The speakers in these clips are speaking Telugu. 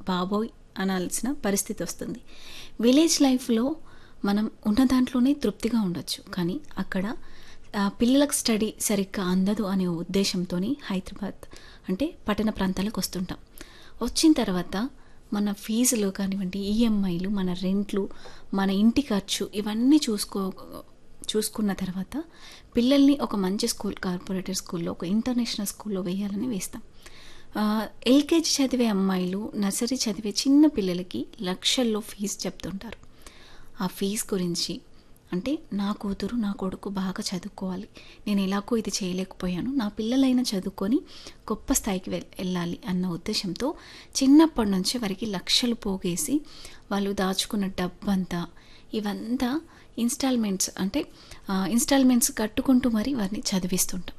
బాబోయ్ అనాల్సిన పరిస్థితి వస్తుంది విలేజ్ లైఫ్లో మనం ఉన్న దాంట్లోనే తృప్తిగా ఉండొచ్చు కానీ అక్కడ ఆ, పిల్లలకు స్టడీ సరిగ్గా అందదు అనే ఉద్దేశంతో హైదరాబాద్ అంటే పట్టణ ప్రాంతాలకు వస్తుంటాం వచ్చిన తర్వాత మన ఫీజులు కానివ్వండి ఈఎంఐలు మన రెంట్లు మన ఇంటి ఖర్చు ఇవన్నీ చూసుకో చూసుకున్న తర్వాత పిల్లల్ని ఒక మంచి స్కూల్ కార్పొరేటర్ స్కూల్లో ఒక ఇంటర్నేషనల్ స్కూల్లో వేయాలని వేస్తాం ఆ, ఎల్కేజీ చదివే అమ్మాయిలు నర్సరీ చదివే చిన్న పిల్లలకి లక్షల్లో ఫీజు చెప్తుంటారు ఆ ఫీజు గురించి అంటే నా కూతురు నా కొడుకు బాగా చదువుకోవాలి నేను ఎలాగో ఇది చేయలేకపోయాను నా పిల్లలైనా చదువుకొని గొప్ప స్థాయికి వెల్ వెళ్ళాలి అన్న ఉద్దేశంతో చిన్నప్పటి నుంచి వారికి లక్షలు పోగేసి వాళ్ళు దాచుకున్న డబ్బంతా ఇవంతా ఇన్స్టాల్మెంట్స్ అంటే ఆ, ఇన్స్టాల్మెంట్స్ కట్టుకుంటూ మరి వారిని చదివిస్తుంటాం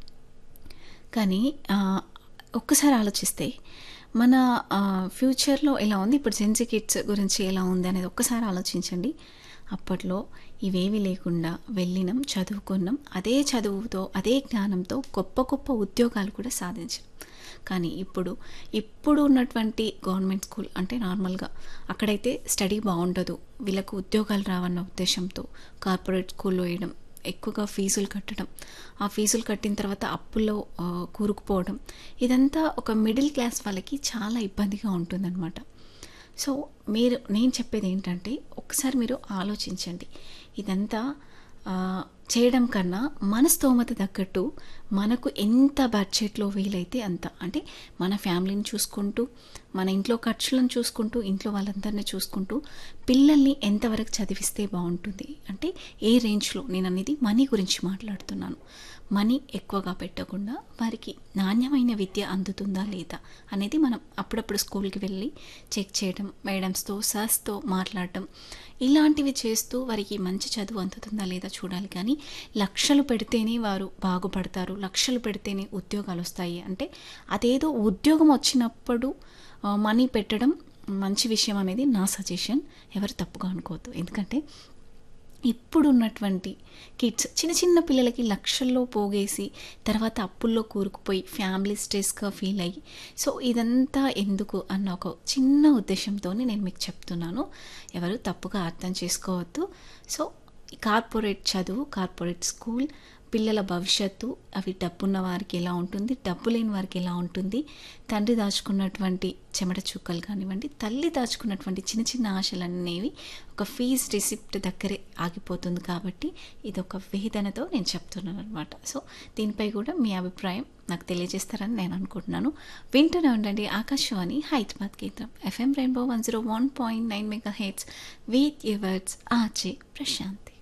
కానీ ఆ, ఒక్కసారి ఆలోచిస్తే మన ఆ, ఫ్యూచర్లో ఎలా ఉంది ఇప్పుడు జెన్సీ కిడ్స్ గురించి ఎలా ఉంది అనేది ఒక్కసారి ఆలోచించండి అప్పట్లో ఇవేవి లేకుండా వెళ్ళినాం చదువుకున్నాం అదే చదువుతో అదే జ్ఞానంతో గొప్ప గొప్ప ఉద్యోగాలు కూడా సాధించాం కానీ ఇప్పుడు ఇప్పుడు ఉన్నటువంటి గవర్నమెంట్ స్కూల్ అంటే నార్మల్గా అక్కడైతే స్టడీ బాగుండదు వీళ్ళకు ఉద్యోగాలు రావన్న ఉద్దేశంతో కార్పొరేట్ స్కూల్లో వేయడం ఎక్కువగా ఫీజులు కట్టడం ఆ ఫీజులు కట్టిన తర్వాత అప్పుల్లో ఆ, కూరుకుపోవడం ఇదంతా ఒక మిడిల్ క్లాస్ వాళ్ళకి చాలా ఇబ్బందిగా ఉంటుందన్నమాట సో మీరు నేను చెప్పేది ఏంటంటే ఒకసారి మీరు ఆలోచించండి ఇదంతా ఆ, చేయడం కన్నా మన స్తోమత తగ్గట్టు మనకు ఎంత బడ్జెట్లో వీలైతే అంత అంటే మన ఫ్యామిలీని చూసుకుంటూ మన ఇంట్లో ఖర్చులను చూసుకుంటూ ఇంట్లో వాళ్ళందరినీ చూసుకుంటూ పిల్లల్ని ఎంతవరకు చదివిస్తే బాగుంటుంది అంటే ఏ రేంజ్లో నేను అనేది మనీ గురించి మాట్లాడుతున్నాను మనీ ఎక్కువగా పెట్టకుండా వారికి నాణ్యమైన విద్య అందుతుందా లేదా అనేది మనం అప్పుడప్పుడు స్కూల్కి వెళ్ళి చెక్ చేయడం మేడమ్స్తో సార్స్తో మాట్లాడటం ఇలాంటివి చేస్తూ వారికి మంచి చదువు అందుతుందా లేదా చూడాలి కానీ లక్షలు పెడితేనే వారు బాగుపడతారు లక్షలు పెడితేనే ఉద్యోగాలు వస్తాయి అంటే అదేదో ఉద్యోగం వచ్చినప్పుడు ఆ, మనీ పెట్టడం మంచి విషయం అనేది నా సజెషన్ ఎవరు తప్పుగా అనుకోవద్దు ఎందుకంటే ఇప్పుడు ఉన్నటువంటి కిడ్స్ చిన్న చిన్న పిల్లలకి లక్షల్లో పోగేసి తర్వాత అప్పుల్లో కూరుకుపోయి ఫ్యామిలీ స్ట్రెస్గా ఫీల్ అయ్యి సో ఇదంతా ఎందుకు అన్న ఒక చిన్న ఉద్దేశంతోనే నేను మీకు చెప్తున్నాను ఎవరు తప్పుగా అర్థం చేసుకోవద్దు సో ఈ కార్పొరేట్ చదువు కార్పొరేట్ స్కూల్ పిల్లల భవిష్యత్తు అవి డబ్బున్న వారికి ఎలా ఉంటుంది డబ్బు లేని వారికి ఎలా ఉంటుంది తండ్రి దాచుకున్నటువంటి చెమట చుక్కలు కానివ్వండి తల్లి దాచుకున్నటువంటి చిన్న చిన్న ఆశలు అనేవి ఒక ఫీజ్ రిసిప్ట్ దగ్గరే ఆగిపోతుంది కాబట్టి ఇది ఒక వేదనతో నేను చెప్తున్నాను అనమాట సో దీనిపై కూడా మీ అభిప్రాయం నాకు తెలియజేస్తారని నేను అనుకుంటున్నాను వింటూనే ఉండండి ఆకాశవాణి హైదరాబాద్ కేంద్రం FM rainbow one zero one point nine megahertz with yours RJ Prashanti